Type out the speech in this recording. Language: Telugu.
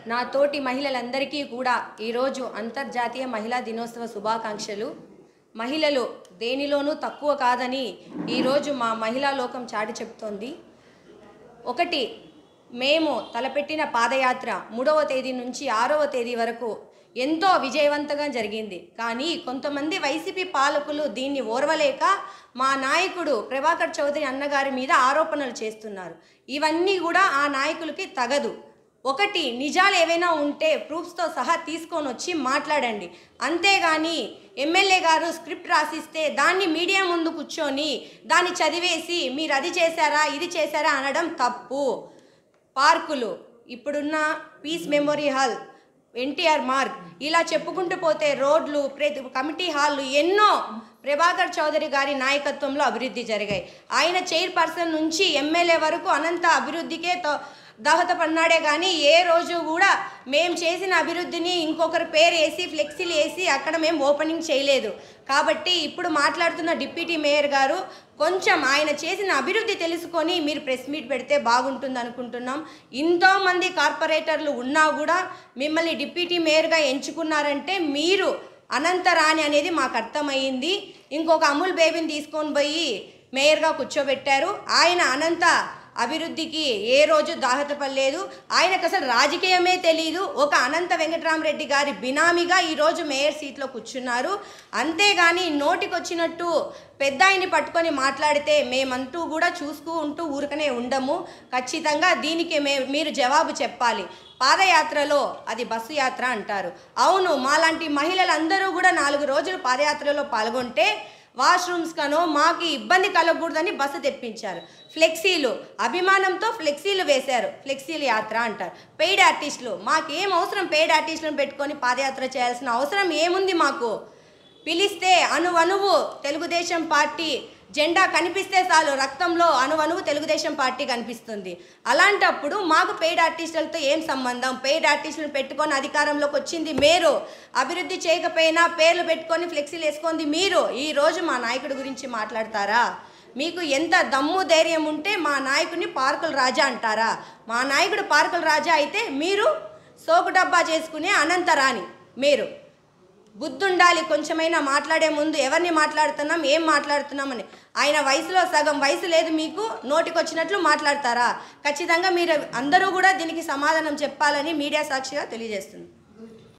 నా తోటి మహిళలందరికీ కూడా ఈరోజు అంతర్జాతీయ మహిళా దినోత్సవ శుభాకాంక్షలు మహిళలు దేనిలోనూ తక్కువ కాదని ఈరోజు మా మహిళా లోకం చాటి చెప్తోంది ఒకటి మేము తలపెట్టిన పాదయాత్ర మూడవ తేదీ నుంచి ఆరవ తేదీ వరకు ఎంతో విజయవంతంగా జరిగింది కానీ కొంతమంది వైసీపీ పాలకులు దీన్ని ఓర్వలేక మా నాయకుడు ప్రభాకర్ చౌదరి అన్నగారి మీద ఆరోపణలు చేస్తున్నారు ఇవన్నీ కూడా ఆ నాయకులకి తగదు ఒకటి నిజాలు ఏవైనా ఉంటే ప్రూఫ్స్తో సహా తీసుకొని వచ్చి మాట్లాడండి అంతేగాని ఎమ్మెల్యే గారు స్క్రిప్ట్ రాసిస్తే దాన్ని మీడియా ముందు కూర్చొని దాన్ని చదివేసి మీరు అది చేశారా ఇది చేశారా అనడం తప్పు పార్కులు ఇప్పుడున్న peace memory hall NTR Marg ఇలా చెప్పుకుంటూ పోతే రోడ్లు ప్రతి కమిటీ హాళ్ళు ఎన్నో ప్రభాకర్ చౌదరి గారి నాయకత్వంలో అభివృద్ధి జరిగాయి ఆయన చైర్పర్సన్ నుంచి ఎమ్మెల్యే వరకు అనంత అభివృద్ధికే తో దోహదపడినాడే కానీ ఏ రోజు కూడా మేము చేసిన అభివృద్ధిని ఇంకొకరి పేరు వేసి ఫ్లెక్సీలు వేసి అక్కడ మేము ఓపెనింగ్ చేయలేదు కాబట్టి ఇప్పుడు మాట్లాడుతున్న డిప్యూటీ మేయర్ గారు కొంచెం ఆయన చేసిన అభివృద్ధి తెలుసుకొని మీరు ప్రెస్ మీట్ పెడితే బాగుంటుంది అనుకుంటున్నాం ఎంతోమంది కార్పొరేటర్లు ఉన్నా కూడా మిమ్మల్ని డిప్యూటీ మేయర్గా ఎంచుకున్నారంటే మీరు అనంతరాణి అనేది మాకు అర్థమయ్యింది ఇంకొక అమూల్ బేబీని తీసుకొని పోయి మేయర్గా కూర్చోబెట్టారు ఆయన అనంత అభివృద్ధికి ఏ రోజు దాహతపడలేదు ఆయనకు అసలు రాజకీయమే తెలియదు ఒక అనంత వెంకటరామరెడ్డి గారి బినామీగా ఈరోజు మేయర్ సీట్లో కూర్చున్నారు అంతేగాని నోటికొచ్చినట్టు పెద్ద ఆయన్ని పట్టుకొని మాట్లాడితే మేమంటూ కూడా చూస్తూ ఉంటూ ఊరికనే ఉండము ఖచ్చితంగా దీనికి మే మీరు జవాబు చెప్పాలి పాదయాత్రలో అది బస్సు యాత్ర అంటారు అవును మాలాంటి మహిళలందరూ కూడా నాలుగు రోజులు పాదయాత్రలో పాల్గొంటే వాష్రూమ్స్ కనో మాకు ఇబ్బంది కలగకూడదని బస్సు తెప్పించారు ఫ్లెక్సీలు అభిమానంతో ఫ్లెక్సీలు వేశారు ఫ్లెక్సీలు యాత్ర అంటారు పెయిడ్ ఆర్టిస్టులు మాకేం అవసరం పెయిడ్ ఆర్టిస్టులను పెట్టుకొని పాదయాత్ర చేయాల్సిన అవసరం ఏముంది మాకు పిలిస్తే అణువణువు తెలుగుదేశం పార్టీ జెండా కనిపిస్తే చాలు రక్తంలో అణువణువు తెలుగుదేశం పార్టీ కనిపిస్తుంది అలాంటప్పుడు మాకు పెయిడ్ ఆర్టిస్టులతో ఏం సంబంధం పెయిడ్ ఆర్టిస్టులను పెట్టుకొని అధికారంలోకి వచ్చింది మీరు అభివృద్ధి చేయకపోయినా పేర్లు పెట్టుకొని ఫ్లెక్సీలు వేసుకుంది మీరు ఈ రోజు మా నాయకుడి గురించి మాట్లాడతారా మీకు ఎంత దమ్ము ధైర్యం ఉంటే మా నాయకుడిని పార్కుల రాజా అంటారా మా నాయకుడు పార్కుల రాజా అయితే మీరు సోకు డబ్బా చేసుకునే అనంతరాని మీరు బుద్ధుండాలి కొంచెమైనా మాట్లాడే ముందు ఎవరిని మాట్లాడుతున్నాం ఏం మాట్లాడుతున్నామని ఆయన వయసులో సగం వయసు లేదు మీకు నోటికొచ్చినట్లు మాట్లాడతారా ఖచ్చితంగా మీరు అందరూ కూడా దీనికి సమాధానం చెప్పాలని మీడియా సాక్షిగా తెలియజేస్తుంది